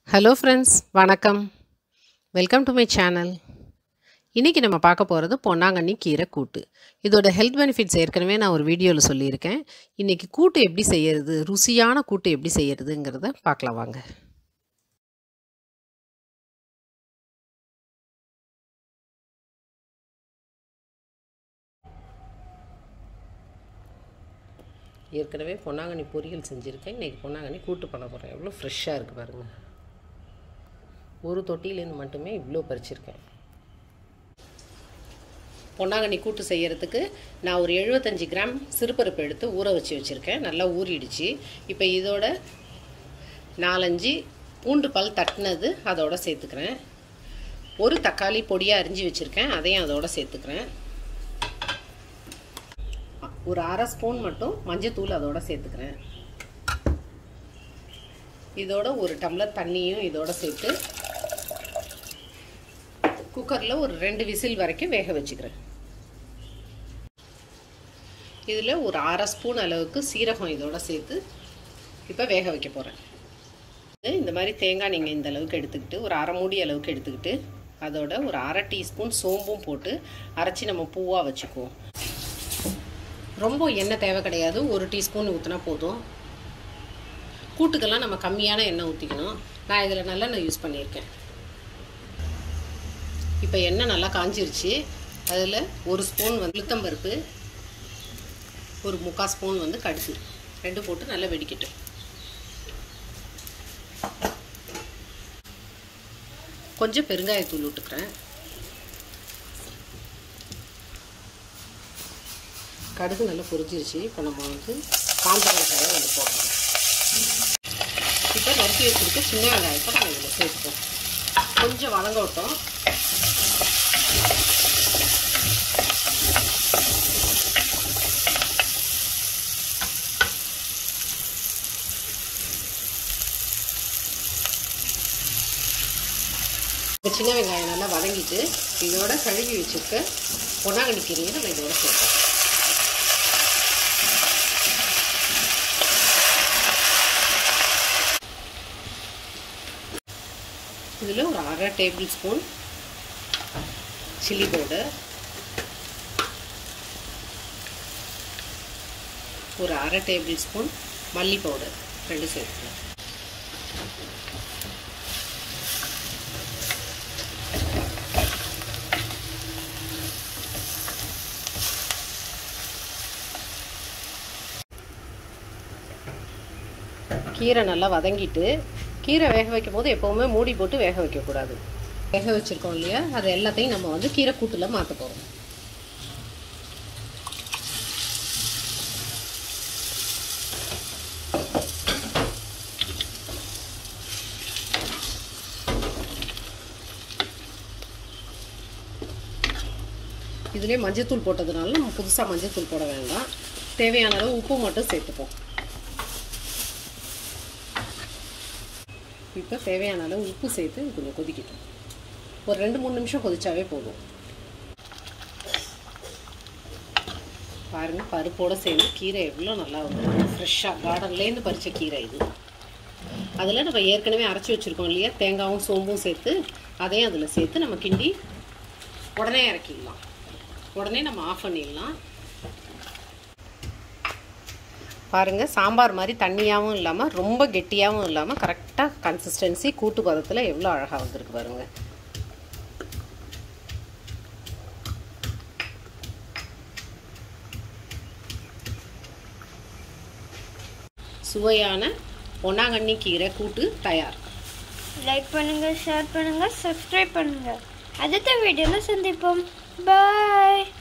hello friends வணக்கம் welcome to my channel இன்றைக்கி நம்ம பார்க்க போகிறது பொன்னாங்கண்ணி கீரை கூட்டு இதோட ஹெல்த் பெனிஃபிட்ஸ் ஏற்கனவே நான் ஒரு வீடியோவில் சொல்லியிருக்கேன் இன்றைக்கி கூட்டு எப்படி செய்யறது ருசியான கூட்டு எப்படி செய்யறதுங்கிறத பார்க்கலாம் வாங்க ஏற்கனவே பொன்னாங்கண்ணி பொரியல் செஞ்சுருக்கேன் இன்றைக்கி பொன்னாங்கண்ணி கூட்டு பண்ண போகிறேன் எவ்வளோ ஃப்ரெஷ்ஷாக இருக்குது பாருங்கள் ஒரு தொட்டியிலேருந்து மட்டுமே இவ்வளோ பறிச்சிருக்கேன் பொன்னாங்கண்ணி கூட்டு செய்கிறதுக்கு நான் ஒரு எழுபத்தஞ்சி கிராம் சிறுபருப்பு எடுத்து ஊற வச்சு வச்சுருக்கேன் நல்லா ஊறிடுச்சு இப்போ இதோட நாலஞ்சு பூண்டு பல் தட்டினது அதோட சேர்த்துக்கிறேன் ஒரு தக்காளி பொடியாக அரிஞ்சு வச்சுருக்கேன் அதையும் அதோட சேர்த்துக்கிறேன் ஒரு அரை ஸ்பூன் மட்டும் மஞ்சத்தூள் அதோட சேர்த்துக்கிறேன் இதோட ஒரு டம்ளர் தண்ணியும் இதோட சேர்த்து குக்கரில் ஒரு ரெண்டு விசில் வரைக்கும் வேக வச்சுக்கிறேன் இதில் ஒரு அரை ஸ்பூன் அளவுக்கு சீரகம் இதோட சேர்த்து இப்போ வேக வைக்க போகிறேன் இந்த மாதிரி தேங்காய் நீங்கள் இந்த அளவுக்கு எடுத்துக்கிட்டு ஒரு அரை மூடி அளவுக்கு எடுத்துக்கிட்டு அதோட ஒரு அரை டீஸ்பூன் சோம்பும் போட்டு அரைச்சி நம்ம பூவாக வச்சுக்குவோம் ரொம்ப எண்ணெய் தேவை கிடையாது ஒரு டீஸ்பூன் ஊற்றினா போதும் கூட்டுக்கெல்லாம் நம்ம கம்மியான எண்ணெய் ஊற்றிக்கணும் நான் இதில் நல்லெண்ணெய் யூஸ் பண்ணியிருக்கேன் இப்போ எண்ணெய் நல்லா காஞ்சிருச்சு அதில் ஒரு ஸ்பூன் வந்து உளுத்தம்பருப்பு ஒரு முக்கால் ஸ்பூன் வந்து கடுகு ரெண்டு போட்டு நல்லா வெடிக்கட்டும் கொஞ்சம் பெருங்காயத்தூள் விட்டுக்கிறேன் கடுகு நல்லா பொரிச்சிருச்சு இப்போ நம்ம வந்து காஞ்ச வெங்காயம் வந்து போடுறோம் இப்போ நறுக்கி வச்சுருக்க சின்ன வெங்காயத்தை நம்ம இதில் சேர்த்துப்போம் கொஞ்சம் வதங்க விட்டோம் இப்போ சின்ன வெங்காயம் நல்லா வதங்கிட்டு இதோட கழுவி வச்சுருக்க பொன்னாங்கண்ணி கீரையை நம்ம இதோட சேர்ப்போம் இதில் ஒரு அரை டேபிள் ஸ்பூன் சில்லி பவுடர் ஒரு அரை டேபிள் ஸ்பூன் மல்லி பவுடர் ரெண்டு சேர்த்துக்கலாம் கீரை நல்லா வதங்கிட்டு கீரை வேக வைக்கும் போது எப்போவுமே மூடி போட்டு வேக வைக்கக்கூடாது வேக வச்சுருக்கோம் இல்லையா அது எல்லாத்தையும் நம்ம வந்து கீரை கூட்டில் மாற்ற போகிறோம் இதுலேயே மஞ்சத்தூள் போட்டதுனால நம்ம புதுசாக மஞ்சத்தூள் போட வேண்டாம் தேவையான அளவு உப்பு மட்டும் சேர்த்துப்போம் இப்போ தேவையான அளவு உப்பு சேர்த்து கொஞ்சம் கொதிக்கட்டும் ஒரு ரெண்டு மூணு நிமிஷம் கொதிச்சாவே போதும் பாருங்கள் பருப்போடு சேர்ந்து கீரை எவ்வளோ நல்லா வந்து ஃப்ரெஷ்ஷாக கார்டன்லேருந்து பறித்த கீரை இது அதில் நம்ம ஏற்கனவே அரைச்சி வச்சுருக்கோம் இல்லையா தேங்காயும் சோம்பும் சேர்த்து அதையும் அதில் சேர்த்து நம்ம கிண்டி உடனே இறக்கிடலாம் உடனே நம்ம ஆஃப் பண்ணிடலாம் பாருங்கள் சாம்பார் மாதிரி தண்ணியாகவும் இல்லாமல் ரொம்ப கெட்டியாகவும் இல்லாமல் கரெக்டாக கன்சிஸ்டன்சி கூட்டு பதத்தில் எவ்வளோ அழகாக வந்திருக்கு பாருங்கள் சுவையான பொன்னாங்கண்ணி கீரை கூட்டு தயார் லைக் பண்ணுங்க ஷேர் பண்ணுங்க சப்ஸ்கிரைப் பண்ணுங்க அடுத்த வீடியோவில் சந்திப்போம் பாய்